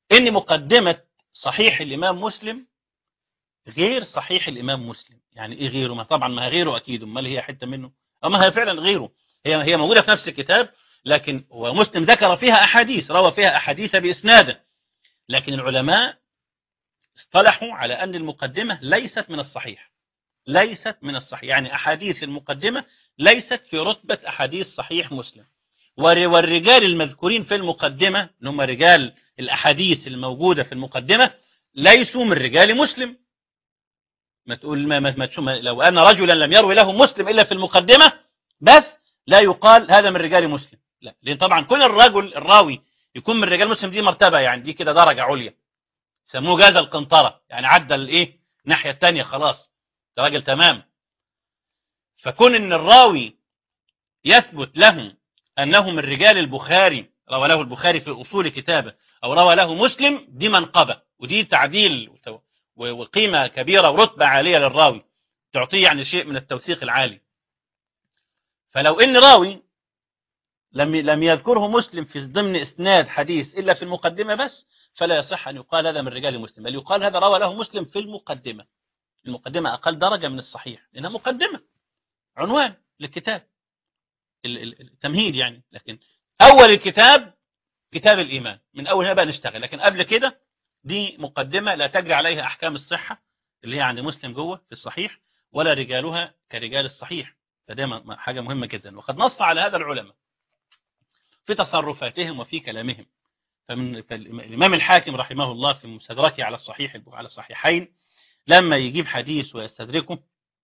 ان مقدمة صحيح الامام مسلم غير صحيح الامام مسلم يعني ايه غيره ما طبعا ما هي غيره اكيد امال هي حتة منه اما هي فعلا غيره هي هي موجودة في نفس الكتاب لكن ومسلم ذكر فيها احاديث روى فيها احاديث باسناده لكن العلماء اصطلحوا على ان المقدمة ليست من الصحيح ليست من الصحيح يعني احاديث المقدمة ليست في رتبة احاديث صحيح مسلم والرجال المذكورين في المقدمة اللي هم رجال الأحاديث الموجودة في المقدمة ليسوا من رجال مسلم ما تقول ما, ما, ما تشوف لو أن رجلا لم يروي له مسلم إلا في المقدمة بس لا يقال هذا من رجال مسلم لا لأن طبعا كل الرجل الراوي يكون من رجال مسلم دي مرتبة يعني دي كده درجة عليا سموه جاز القنطرة يعني عدى الايه الناحية الثانية خلاص ده راجل تمام فكون ان الراوي يثبت له أنه من رجال البخاري روى له البخاري في أصول كتابه أو روى له مسلم دي منقبة ودي تعديل وقيمة كبيرة ورتبة عالية للراوي تعطيه يعني شيء من التوثيق العالي فلو إن راوي لم لم يذكره مسلم في ضمن إسناد حديث إلا في المقدمة بس فلا يصح أن يقال هذا من رجال مسلم بل يقال هذا روى له مسلم في المقدمة المقدمة أقل درجة من الصحيح لأنها مقدمة عنوان للكتاب التمهيد يعني لكن أول الكتاب كتاب الإيمان من أول هنا بقى نشتغل لكن قبل كده دي مقدمة لا تجري عليها أحكام الصحة اللي هي عند مسلم جوه في الصحيح ولا رجالها كرجال الصحيح فده حاجة مهمة جدا وقد نص على هذا العلماء في تصرفاتهم وفي كلامهم فمن فالإمام الحاكم رحمه الله في مستدركه على الصحيح على الصحيحين لما يجيب حديث ويستدركه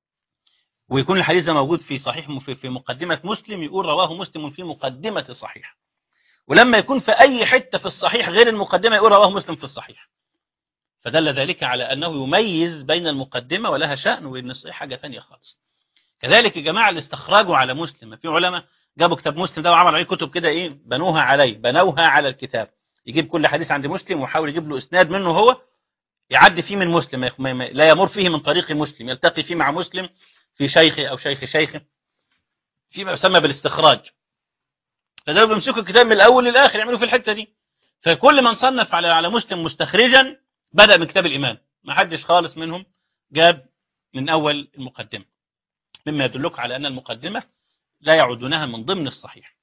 ويكون الحديث ده موجود في صحيح في مقدمة مسلم يقول رواه مسلم في مقدمة صحيح ولما يكون في أي حتة في الصحيح غير المقدمة يقول رواه مسلم في الصحيح فدل ذلك على أنه يميز بين المقدمة ولها شأن وإن الصحيح حاجة ثانية خالص كذلك يا جماعة اللي استخرجوا على مسلم في علماء جابوا كتاب مسلم ده وعملوا عليه كتب كده إيه بنوها عليه بنوها على الكتاب يجيب كل حديث عند مسلم ويحاول يجيب له إسناد منه هو يعدي فيه من مسلم لا يمر فيه من طريق مسلم يلتقي فيه مع مسلم في شيخه أو شيخ شيخه فيما يسمى بالاستخراج فده بيمسكوا الكتاب من الأول للآخر يعملوا في الحتة دي فكل من صنف على على مسلم مستخرجا بدأ من كتاب الإيمان ما حدش خالص منهم جاب من أول المقدمة مما يدلك على أن المقدمة لا يعدونها من ضمن الصحيح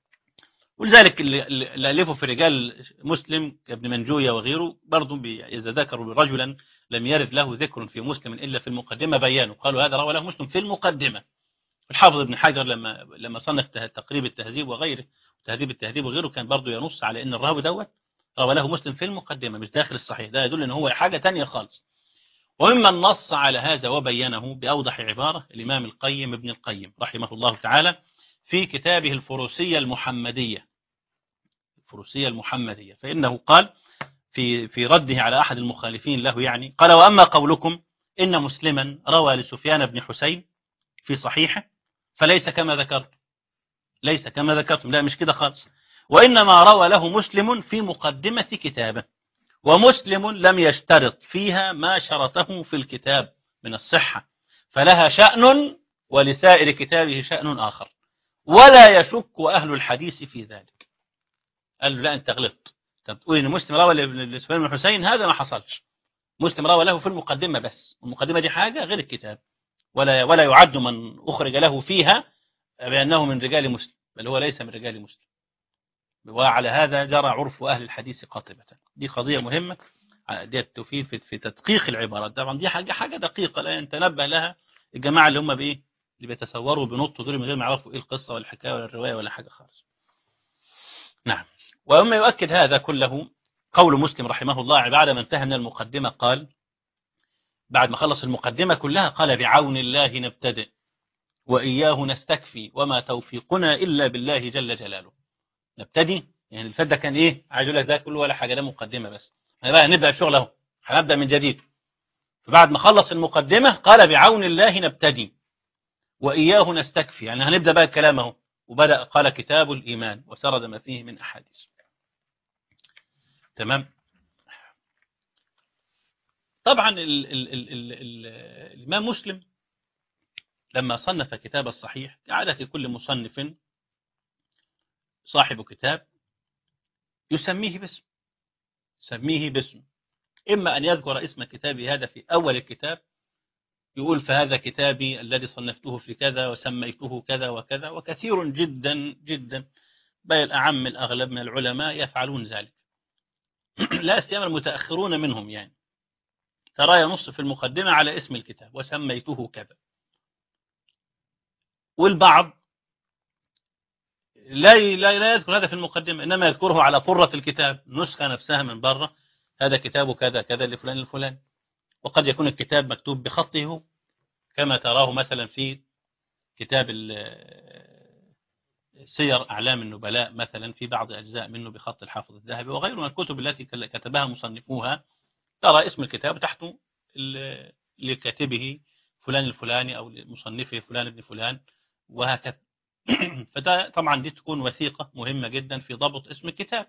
ولذلك اللي ألفوا في رجال مسلم كابن منجوية وغيره برضو إذا ذكروا رجلا لم يرد له ذكر في مسلم إلا في المقدمة بيانه قالوا هذا روى له مسلم في المقدمة الحافظ ابن حجر لما لما صنف تقريب التهذيب وغيره تهذيب التهذيب وغيره كان برضو ينص على أن الراوي دوت روى له مسلم في المقدمة مش داخل الصحيح ده يدل أن هو حاجة تانية خالص وممن نص على هذا وبينه بأوضح عبارة الإمام القيم ابن القيم رحمه الله تعالى في كتابه الفروسية المحمدية الفروسية المحمدية فإنه قال في في رده على أحد المخالفين له يعني قال وأما قولكم إن مسلما روى لسفيان بن حسين في صحيحه فليس كما ذكرت ليس كما ذكرتم لا مش كده خالص وإنما روى له مسلم في مقدمة كتابه ومسلم لم يشترط فيها ما شرطه في الكتاب من الصحة فلها شأن ولسائر كتابه شأن آخر ولا يشك أهل الحديث في ذلك قال له لا أنت غلطت طب تقول إن مسلم روى لسفيان بن حسين هذا ما حصلش مسلم روى له في المقدمة بس المقدمة دي حاجة غير الكتاب ولا ولا يعد من أخرج له فيها بأنه من رجال مسلم بل هو ليس من رجال مسلم وعلى هذا جرى عرف أهل الحديث قاطبة دي قضية مهمة دي التوفيق في, في تدقيق العبارات طبعا دي حاجة حاجة دقيقة لا يتنبه لها الجماعة اللي هم بإيه اللي بيتصوروا بنطوا دول من غير ما يعرفوا إيه القصة ولا الحكاية ولا الرواية ولا حاجة خالص نعم وأما يؤكد هذا كله قول مسلم رحمه الله بعد ما انتهى من المقدمة قال بعد ما خلص المقدمة كلها قال بعون الله نبتدئ وإياه نستكفي وما توفيقنا إلا بالله جل جلاله نبتدي يعني الفات ده كان إيه عايز أقول لك ده كله ولا حاجة ده مقدمة بس احنا بقى نبدأ الشغل اهو هنبدأ من جديد فبعد ما خلص المقدمة قال بعون الله نبتدي وإياه نستكفي يعني هنبدأ بقى الكلام اهو وبدأ قال كتاب الإيمان وسرد ما فيه من أحاديث تمام طبعا ال ال ال ال ال الإمام مسلم لما صنف كتاب الصحيح كعادة كل مصنف صاحب كتاب يسميه باسم سميه باسم إما أن يذكر اسم كتابه هذا في أول الكتاب يقول فهذا كتابي الذي صنفته في كذا وسميته كذا وكذا وكثير جدا جدا بل الأعم الأغلب من العلماء يفعلون ذلك لا سيما المتأخرون منهم يعني ترى ينص في المقدمة على اسم الكتاب وسميته كذا والبعض لا لا لا يذكر هذا في المقدمة إنما يذكره على طرة الكتاب نسخة نفسها من بره هذا كتاب كذا كذا لفلان الفلان وقد يكون الكتاب مكتوب بخطه هو كما تراه مثلا في كتاب سير أعلام النبلاء مثلا في بعض أجزاء منه بخط الحافظ الذهبي وغيره من الكتب التي كتبها مصنفوها ترى اسم الكتاب تحت لكاتبه فلان الفلاني أو مصنفه فلان ابن فلان وهكذا فده طبعا دي تكون وثيقة مهمة جدا في ضبط اسم الكتاب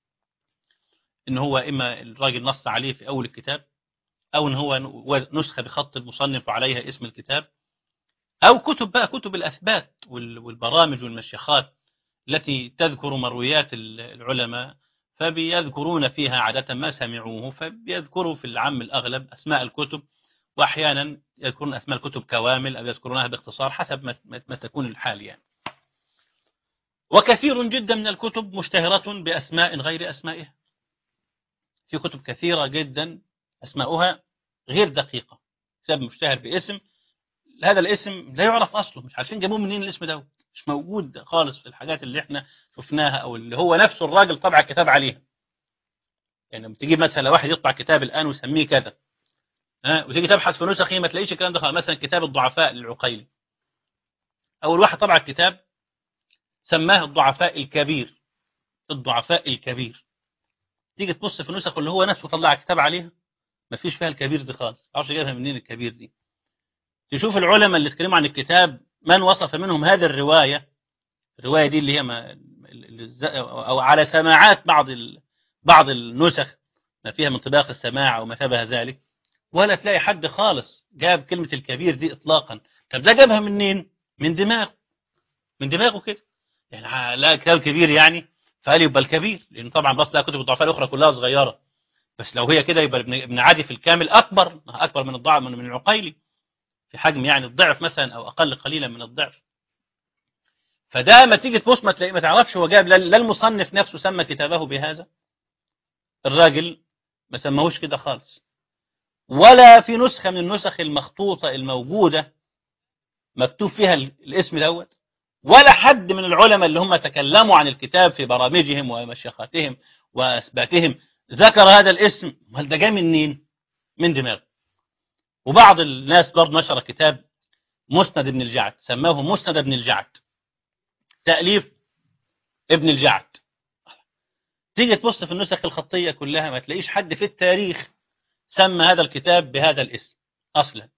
ان هو اما الراجل نص عليه في اول الكتاب او ان هو نسخة بخط المصنف وعليها اسم الكتاب او كتب بقى كتب الاثبات والبرامج والمشيخات التي تذكر مرويات العلماء فبيذكرون فيها عادة ما سمعوه فبيذكروا في العام الأغلب أسماء الكتب وأحيانا يذكرون أسماء الكتب كوامل أو يذكرونها باختصار حسب ما, ما تكون الحال يعني وكثير جدا من الكتب مشتهرة بأسماء غير أسمائها في كتب كثيرة جدا أسماؤها غير دقيقة كتاب مشتهر باسم هذا الاسم لا يعرف أصله مش عارفين جابوه منين الاسم ده مش موجود خالص في الحاجات اللي احنا شفناها أو اللي هو نفسه الراجل طبع الكتاب عليها يعني لما تجيب مثلا واحد يطبع كتاب الآن ويسميه كذا ها وتيجي تبحث في نسخه ما تلاقيش الكلام ده مثلا كتاب الضعفاء للعقيلي أول واحد طبع الكتاب سماه الضعفاء الكبير الضعفاء الكبير تيجي تبص في النسخ اللي هو نفسه طلع كتاب عليها ما فيش فيها الكبير دي خالص عارفش جايبها منين الكبير دي تشوف العلماء اللي اتكلموا عن الكتاب من وصف منهم هذه الرواية الرواية دي اللي هي ما أو على سماعات بعض بعض النسخ ما فيها من طباق السماع أو ما شابه ذلك ولا تلاقي حد خالص جاب كلمة الكبير دي إطلاقا طب ده جابها منين من دماغه من دماغه كده يعني لا كتاب كبير يعني فقال يبقى الكبير لأن طبعا بص لا كتب الضعفاء الأخرى كلها صغيرة بس لو هي كده يبقى ابن عادي في الكامل أكبر أكبر من الضعف من العقيلي في حجم يعني الضعف مثلا أو أقل قليلا من الضعف فده ما تيجي تبص ما تلاقي ما تعرفش هو جاب لا المصنف نفسه سمى كتابه بهذا الراجل ما سماهوش كده خالص ولا في نسخة من النسخ المخطوطة الموجودة مكتوب فيها الاسم دوت ولا حد من العلماء اللي هم تكلموا عن الكتاب في برامجهم ومشيخاتهم وأثباتهم ذكر هذا الاسم هل ده جاي منين من دماغه وبعض الناس برضه نشر كتاب مسند ابن الجعد سماه مسند ابن الجعد تأليف ابن الجعد تيجي تبص في النسخ الخطية كلها ما تلاقيش حد في التاريخ سمى هذا الكتاب بهذا الاسم أصلا